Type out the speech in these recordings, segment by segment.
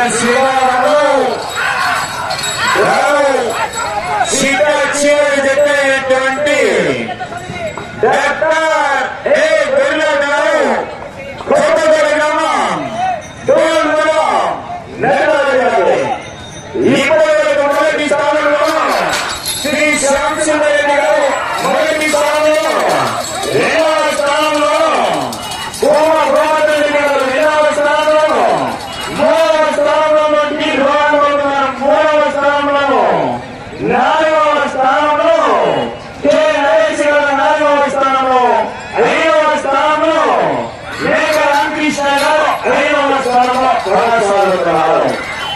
శివాలను సీత చీర చెప్పేటువంటి డాక్టర్ ఏ బిర్లా గారు కోటగడ గ్రామం డోల్మల నెల్లూరు జిల్లా. ఇప్పటివరకు మొదటి స్థానంలో శ్రీ శ్యామసుందరెడ్డి గారు మొదటి స్థానంలో రెండవ స్థానంలో కోమ గోవర్ధన్ రెడ్డి గారు రెండవ స్థానంలో మూడవ స్థానంలో టి గోవర్ధన్ గారు మూడవ స్థానంలో నాలుగవ స్థానంలో కె నరేష్ గారు నాలుగవ స్థానంలో ఐదవ స్థానంలో మేఘ రామకృష్ణ గారు ఐదవ స్థానంలో కొనసాగుతున్నారు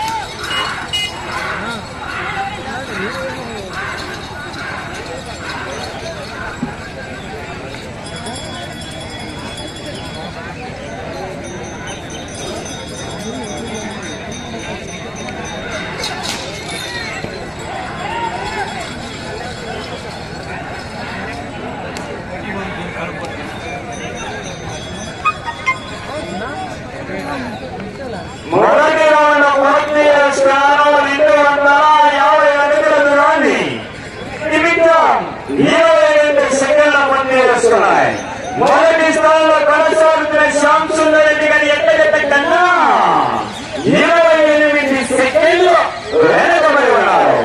మొదటి రౌండ్ పూర్తి స్నానం రెండు వందల యాభై అడుగుల దూరాన్ని నిమిత్తం ఇరవై రెండు సెకండ్ల పూర్తి చేసుకున్నాయి మొదటి స్థానంలో కొనసాగుతున్న శ్యామ్ సుందర్ రెడ్డి గారి ఎక్కడెక్క కన్నా ఇరవై ఎనిమిది సెకండ్లు వెనకబడి ఉన్నారు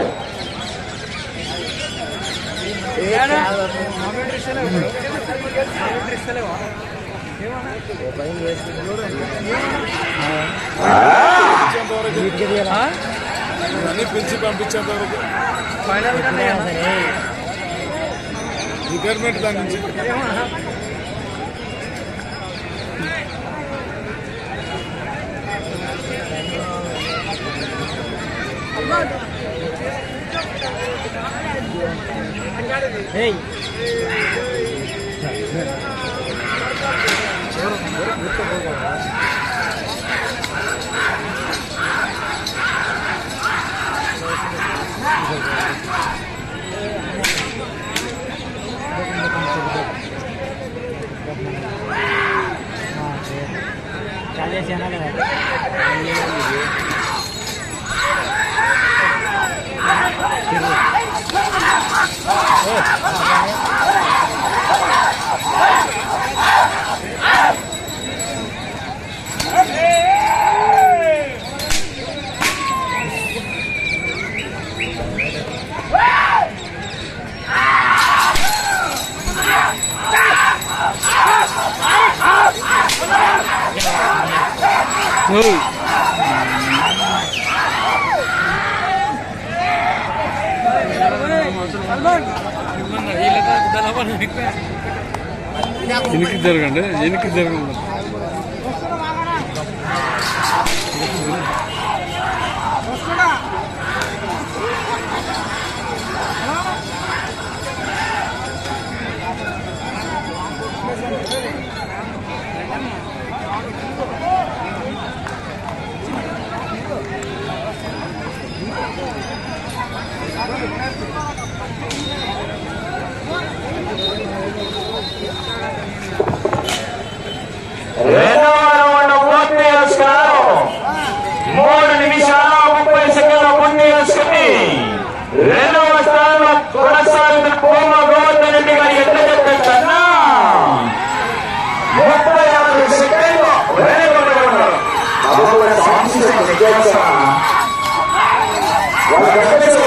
అన్ని పిలిచి పంపించేంత వరకు రిటైర్మెంట్ దాని నుంచి ఎనికి జరగండి ఎనికి జరగండి రెండవ రౌండ్ పూర్తి చేసుకున్నారు మూడు నిమిషాల ముప్పై సెకండ్ల పూర్తి చేసుకుని రెండవ స్థానంలో కొనసాగుతున్న కోమ గోవర్ధన్ రెడ్డి గారి ఎక్కడ కన్నా ముప్పై ఆరు సెకండ్లు వెనుకబడి ఉన్నారు బాబు సాంస్కృతిక నిజోత్సవ వాళ్ళ గట్టెలు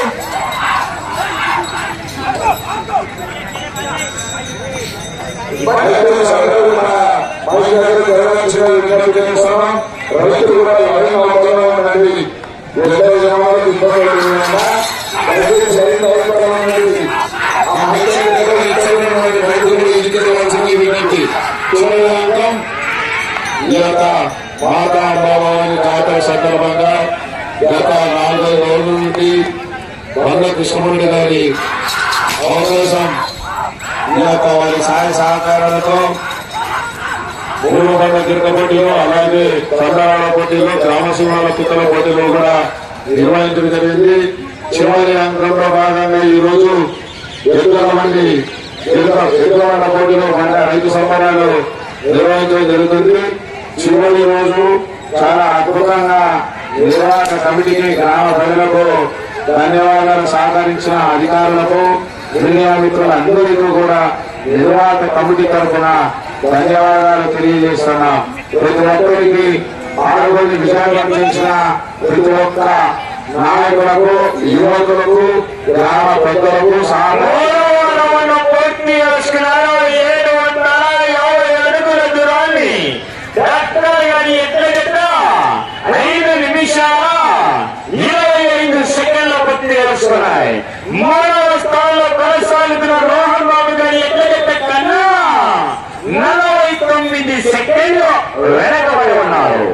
రైతులు సందర్భంగా మాజీ గారు జరగాల్సిన విజ్ఞప్తి చేస్తున్నాం రైతులు కూడా ఎవరైనా అవసరం ఉండండి ఇద్దరు జనాలు ఇబ్బంది పడుతున్నారా రైతులు సరైన అవసరం ఉండండి ఆ హైదరాబాద్ దగ్గర ఇద్దరు ఉన్నటువంటి రైతులు ఇంటికి రావాల్సిన విజ్ఞప్తి చూడడం ఈ యొక్క మాతా భావాన్ని జాతర సందర్భంగా గత నాలుగైదు రోజుల నుండి వంద కృష్ణమూర్తి గారి అవకాశం ఈ యొక్క వారి సహాయ సహకారాలతో పూర్వబండ గిరిక పోటీలో అలాగే చంద్రాల పోటీలో గ్రామ సింహాల పిక్కల పోటీలో కూడా నిర్వహించడం జరిగింది చివరి అంకంలో భాగంగా ఈ రోజు ఎద్దుల మంది ఎద్దుల పోటీలో మన రైతు సంబరాలు నిర్వహించడం జరుగుతుంది చివరి రోజు చాలా అద్భుతంగా నిర్వాహక కమిటీకి గ్రామ ప్రజలకు ధన్యవాదాలు సహకరించిన అధికారులకు మీడియా మిత్రులందరికీ కూడా నిర్వాహక కమిటీ తరఫున ధన్యవాదాలు తెలియజేస్తున్నాం ప్రతి ఒక్కరికి పాల్గొని విజయవంతించిన ప్రతి ఒక్క నాయకులకు యువకులకు గ్రామ పెద్దలకు సహాయ మూడవదవను పూర్తి చేసుకున్నారు ఏడు వందల యాభై అడుగుల దూరాన్ని డాక్టర్ గారి ఎట్లగట్ట ఐదు నిమిషాల ఇరవై ఐదు సెకండ్ల పూర్తి చేసుకున్నాయి మూడవ స్థానంలో కొనసాగుతున్న రోహన్ బాబు గారి ఎట్లగట్ట కన్నా నలభై తొమ్మిది సెకండ్లు వెనకబడి ఉన్నారు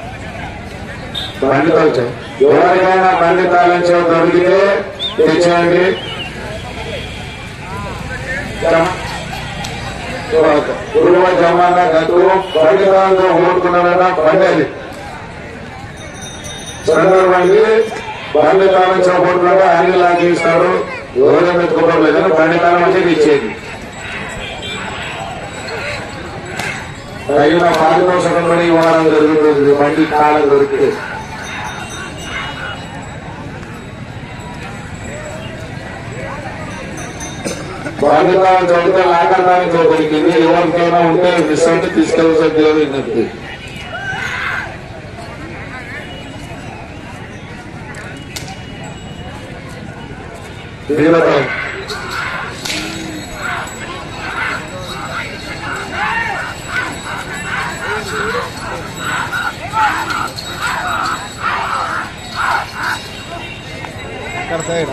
పండితులు ఎవరికైనా పండితాలను చేత దొరికితే తెచ్చేయండి గురువ జమానా గట్టు పండితాలతో ఓడుకున్నారన్న పండేది సందర్భానికి పండితాలను చేపడుకుంటే అన్ని లాగేస్తారు ఎవరేం ఎత్తుకోవట్లేదని పండితాలం వచ్చి ఇచ్చేది తగిన పారితోషకం కూడా ఇవ్వడం జరుగుతుంది బండి కాలం దొరికితే బాధ్యతలు చదివితే లాకడానికి దొరికింది ఎవరికైనా ఉంటే మిస్ అంటే తీసుకెళ్ళాల్సి జరిగింది దీనితో ఇక్కడ సైడ్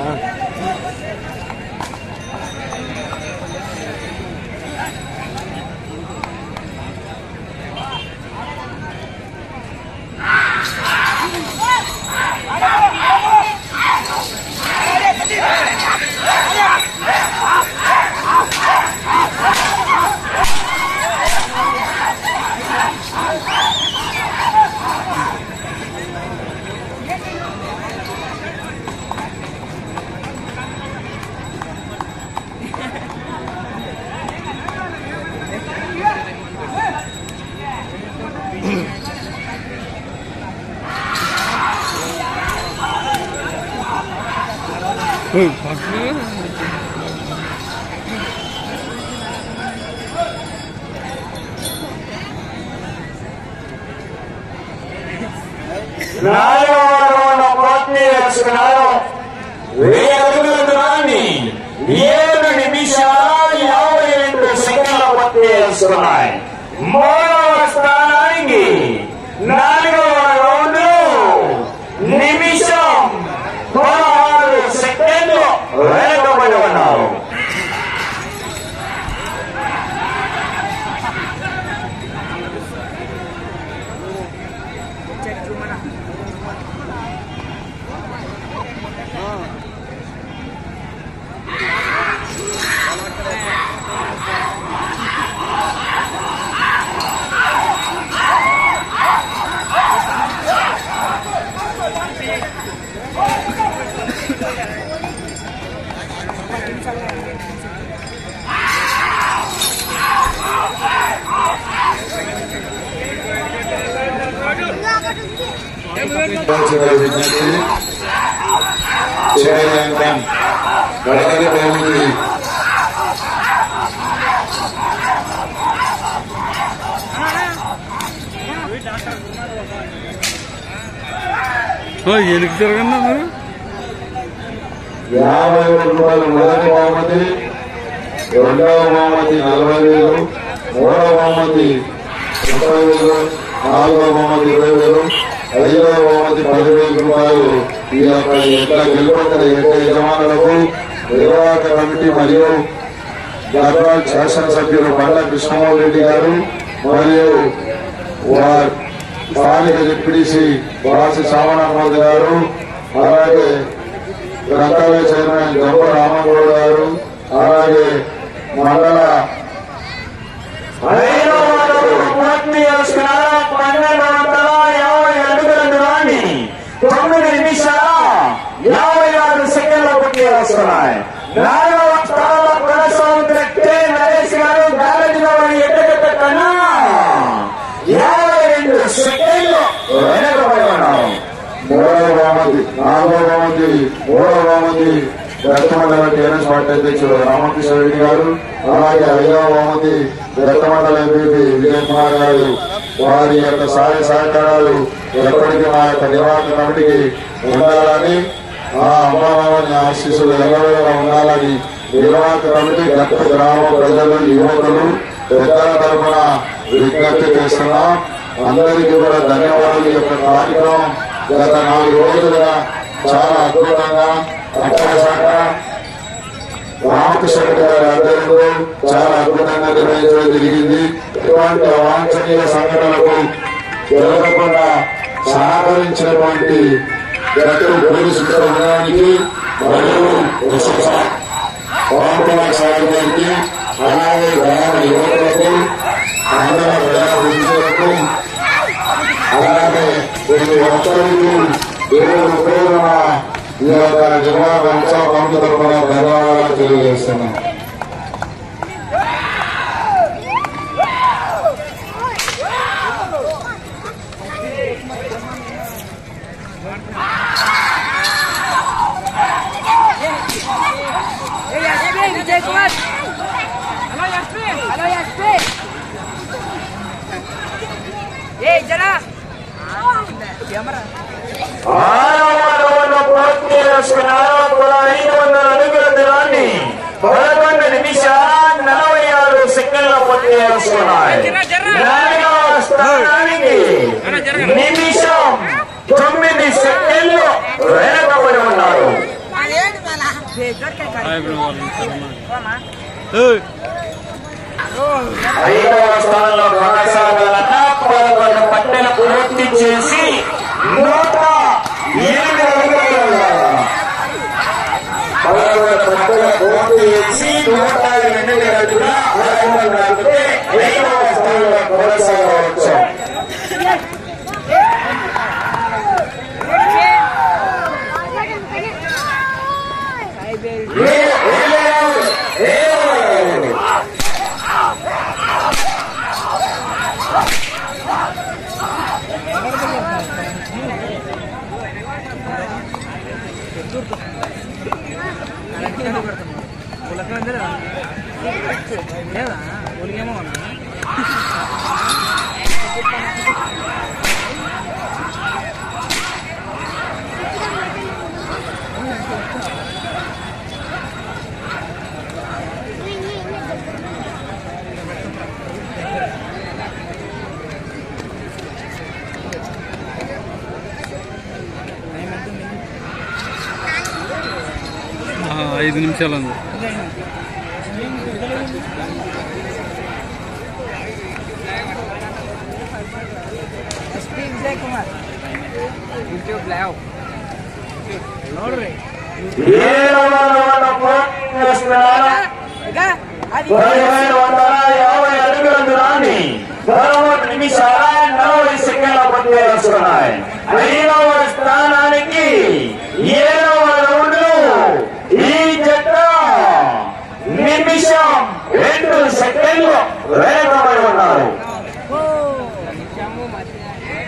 నాలుగవ రౌండ్ పూర్తి చేసుకున్నారు వెయ్యి అడుగుల దూరాన్ని ఏడు నిమిషాల యాభై రెండు సెకండ్ల పూర్తి చేసుకున్నాయి మూడవ స్థానానికి నాలుగవ రౌండ్ నిమిషం పదహారు సెకండ్లు వెనకబడి ఉన్నారు విజ్ఞప్తి చేయలేం గడగడి బహుమతి ఎనికి తిరగన్నా మీరు యాభై వేల రూపాయలు మొదటి బహుమతి రెండవ బహుమతి నలభై వేలు మూడవ బహుమతి ముప్పై వేలు నాలుగవ బహుమతి ఇరవై వేలు ఐదవ బహుమతి పదివేల రూపాయలు ఈ యొక్క ఎట్ల గెలుపొందిన ఎట్ల యజమానులకు నిర్వాహక కమిటీ మరియు గద్వాల్ శాసనసభ్యులు బండ్ల కృష్ణమోహన్ రెడ్డి గారు మరియు వారి స్థానిక డిప్యూటీసీ వాసి శ్రావణమోద్ గారు అలాగే గ్రంథాలయ చైర్మన్ జంప రామగౌడ్ గారు అలాగే మండల ఐదవ రౌండ్ పూర్తి చేసుకున్నారు పన్నెండు వందల యాభై అడుగుల దూరాన్ని తొమ్మిది నిమిషాల యాభై ఆరు సెకండ్ల పూర్తి చేసుకున్నాయి నాలుగవ స్థానంలో కొనసాగుతున్న కె నరేష్ గారు గాలజీలో ఎట్టగట్ట కన్నా యాభై రెండు సెకండ్లు వెనకబడి ఉన్నారు మూడవ బహుమతి దత్తమండల టీఆర్ఎస్ పార్టీ అధ్యక్షుడు రామకృష్ణ రెడ్డి గారు అలాగే ఐదవ బహుమతి దత్తమండల ఎంపీ విజయ్ కుమార్ గారు వారి యొక్క సహాయ సహకారాలు ఎప్పటికీ మా యొక్క నిర్వాహక కమిటీకి ఉండాలని ఆ అమ్మారావుని ఆశీస్సులు ఎల్లవేళ ఉండాలని నిర్వాహక కమిటీ గత గ్రామ ప్రజలు యువకులు పెద్దల తరఫున విజ్ఞప్తి చేస్తున్నాం అందరికీ కూడా ధన్యవాదాలు ఈ యొక్క కార్యక్రమం గత నాలుగు రోజులుగా చాలా అద్భుతంగా అక్షర శాఖ రామకృష్ణ రెడ్డి గారి ఆధ్వర్యంలో చాలా అద్భుతంగా నిర్వహించడం జరిగింది ఇటువంటి అవాంఛనీయ సంఘటనలకు జరగకుండా సహకరించినటువంటి గట్టు పోలీసు బృందానికి మరియు పవన్ కుమార్ సార్ గారికి అలాగే గ్రామ యువకులకు మండల ప్రజాప్రతినిధులకు అలాగే ప్రతి ఒక్కరికి దేవుడు ప్రేరణ ఈ యొక్క నిర్వహణ ఉత్సవ కమిటీ తరఫున ధన్యవాదాలు తెలియజేస్తున్నాం Hey, Yasmin, Vijay Kumar. Hello, Yasmin. Hello, Yasmin. Hey, Jara. Camera. ఆరవడవన్న పూర్తి చేసుకున్నారు కుల ఐదు వందల అడుగుల దూరాన్ని పదకొండు నిమిషాల నలభై ఆరు సెకండ్ల పూర్తి చేసుకున్నాయి నాలుగవ స్థానానికి నిమిషం తొమ్మిది సెకండ్లు వెనకబడి ఉన్నారు Hey, దొరికే కాదు. పోమా. ఐదవ స్థానంలో కొనసాగాలన్నా పదకొండు పట్టెలు పూర్తి చేసి నూట ఎనిమిది అడుగులు వెళ్ళాలి. పదకొండు పట్టెలు పూర్తి చేసి నూట ఎనిమిది అడుగుల పదకొండు కలిపితే ఐదవ స్థానంలో కొనసాగవచ్చు ఏ- ఏ- ఏ- ఏ- లేదా ఒలిగేమో ఉన్నా ఐదు నిమిషాలు ఉంది SP Vijay Kumar YouTube live ನೋಡ್ರಿ ఏడవ రౌండ్ పూర్తి చేస్తున్నారు ಈಗ అది పదిహేడు వందల యాభై అడుగుల దూరాన్ని పదమూడు నిమిషాల నలభై సెకండ్ల పూర్తి చేసుకున్నాయి ఐదవ స్థానానికి ఏడవ రౌండ్ ఈ జట్ట నిమిషం రెండు సెకండ్లు వెనకబడి ఉన్నారు ಓ ನಿಜಾಮು ಮತ್ತೆ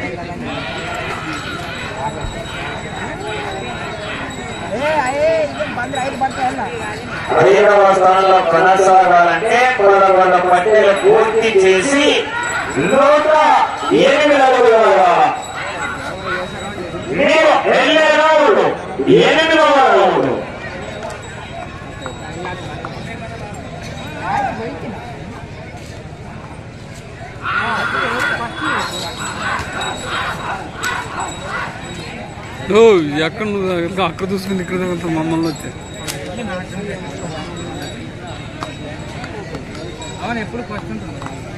ಏ ಅಯ್ಯೇ ಇದನ್ನ ಬಂದ್ರೆ ಐದು ಬರ್ತಾ ಇಲ್ಲ ఐదవ స్థానంలో కొనసాగాలంటే పదకొండు పట్టెలు పూర్తి చేసి నూట ఎనిమిది అడుగుల మీరు వెళ్ళే రౌండ్ ఎనిమిదవ రౌండ్ ಆಯ್ತು ಬೈತೀನಿ ఓ ఎక్కడ నువ్వు ఎక్కడ- అక్కడ చూసుకుని ఇక్కడ తగులుతా మమ్మల్ని వచ్చి ಅವನು ಎప్పుడు ಫಸ್ಟ್ ఉంటుంది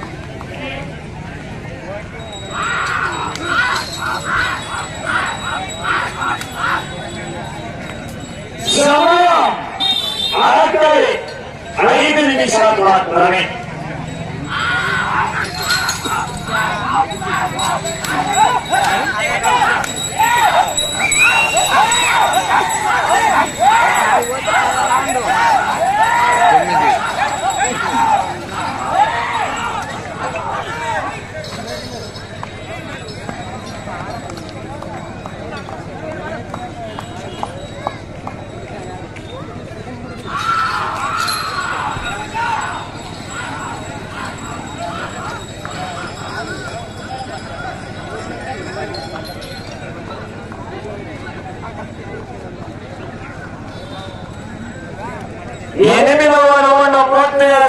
సమయం ఆఖరి ఐదు నిమిషాలు మాత్రమే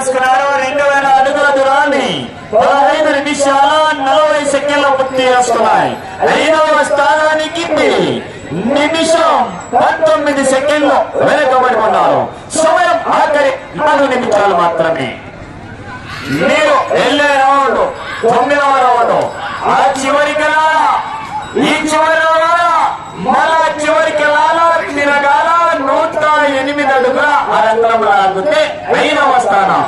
చేసుకున్నారు రెండు వేల అడుగుల దూరాన్ని పదహైదు నిమిషాల నలభై సెకండ్లు పూర్తి చేసుకున్నాయి ఐదవ స్థానానికి నిమిషం పంతొమ్మిది సెకండ్లు వెనుకబడి ఉన్నారు సమయం ఆఖరి నాలుగు నిమిషాలు మాత్రమే మీరు వెళ్ళే రౌండ్ తొమ్మిదవ రౌండ్ ఆ చివరికి రాలా ఈ చివరి రాలా మళ్ళా చివరికి రాలా తిరగాల నూట ఎనిమిది అడుగుల అనంతరం లాగితే ఐదవ స్థానం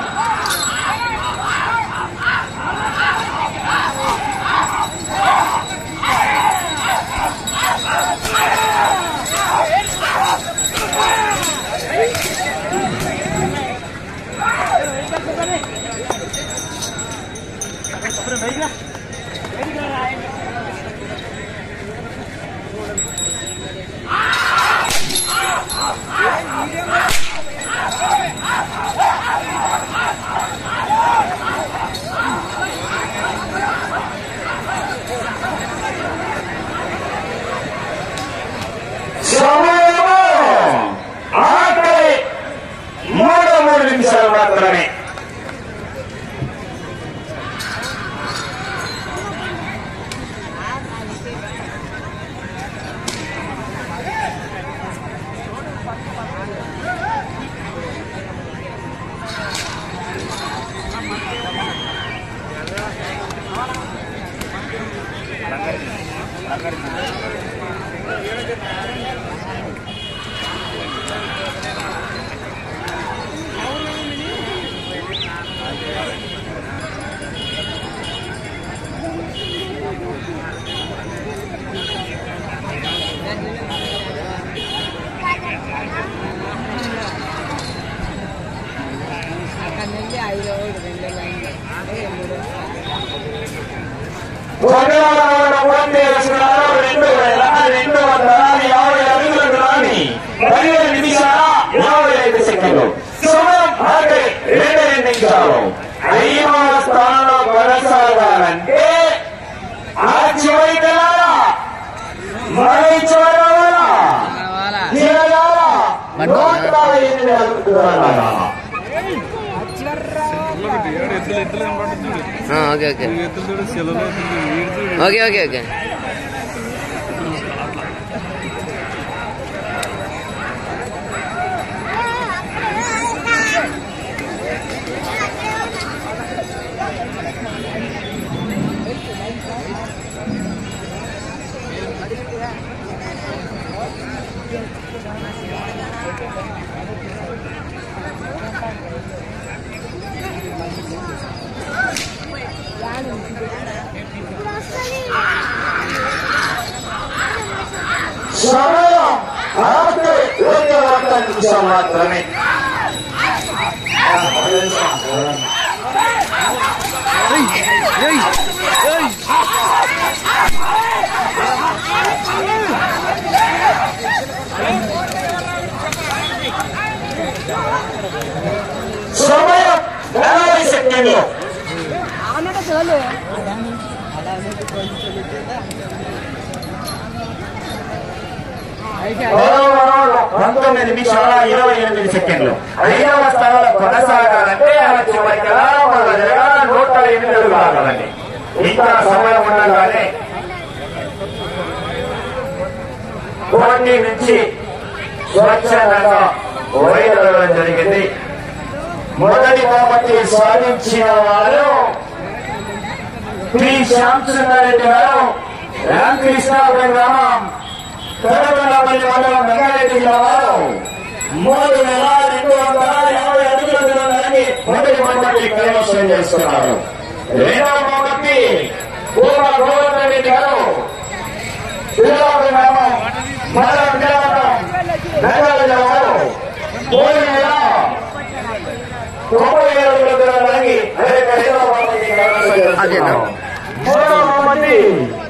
సమయము ఆఖరి మూడు మూడు నిమిషాలు మాత్రమే అక్కడ నుండి ఐదు ఓడు రెండు లైన్లు అంటే మూడు వందల పూర్తి చేసుకున్నారు రెండు వేల రెండు వందల యాభై అడుగుల దూరాన్ని పదిహేను నిమిషాల యాభై ఐదు సెకండ్లు సమయం ఆఖరి రెండు రెండు నిమిషాలు ఐదవ స్థానంలో కొనసాగాలంటే ఆ చివరి కలాలా మరి చివరి రావాలా? తిరగాల నూట ఎనిమిది అడుగుల దూరాన్ని. ఒకటి ఏడు ఎద్దులు ఎద్దులు కనపడుతుంది చూడు ఆ, ఓకే ఓకే ఈ ఎద్దులు చూడు సెలలో ఎద్దులు చూడు వీడు చూడు ఓకే ఓకే ఓకే సమయం ఆఖరి ఒక ఒక్క నిమిషం మాత్రమే సమయం నలభై సెకండ్లు అవునట చోలు పదవ రౌండ్ పంతొమ్మిది నిమిషాల ఇరవై ఎనిమిది సెకండ్లు ఐదవ స్థానంలో కొనసాగాలంటే అలా చివరికి మన జరగాల నూట ఎనిమిది అడుగులు ఆగాలండి ఇంకా సమయం ఉండగానే పోటీ నుంచి స్వచ్ఛందంగా వైదొలగడం జరిగింది మొదటి బహుమతి సాధించిన వారు పి శ్యాంసుందరెడ్డి గారు రామకృష్ణాపురం గ్రామం కడపల్లి మండలం రంగారెడ్డి జిల్లా వారు మూడు వేల రెండు వందల యాభై అడుగుల దూరాన్ని మొదటి బహుమతి కైవసం చేస్తున్నారు రెండవ బహుమతి పూర్వ గోవర్ధన్ రెడ్డి గారు శ్రీరాముడు గ్రామం మండలం విజయనగరం రంగారెడ్డి జిల్లా వారు మూడు వేల తొంభై ఏడు అడుగుల దూరాన్ని అదే రెండవ బహుమతి కైవసం చేస్తున్నారు మూడవ బహుమతి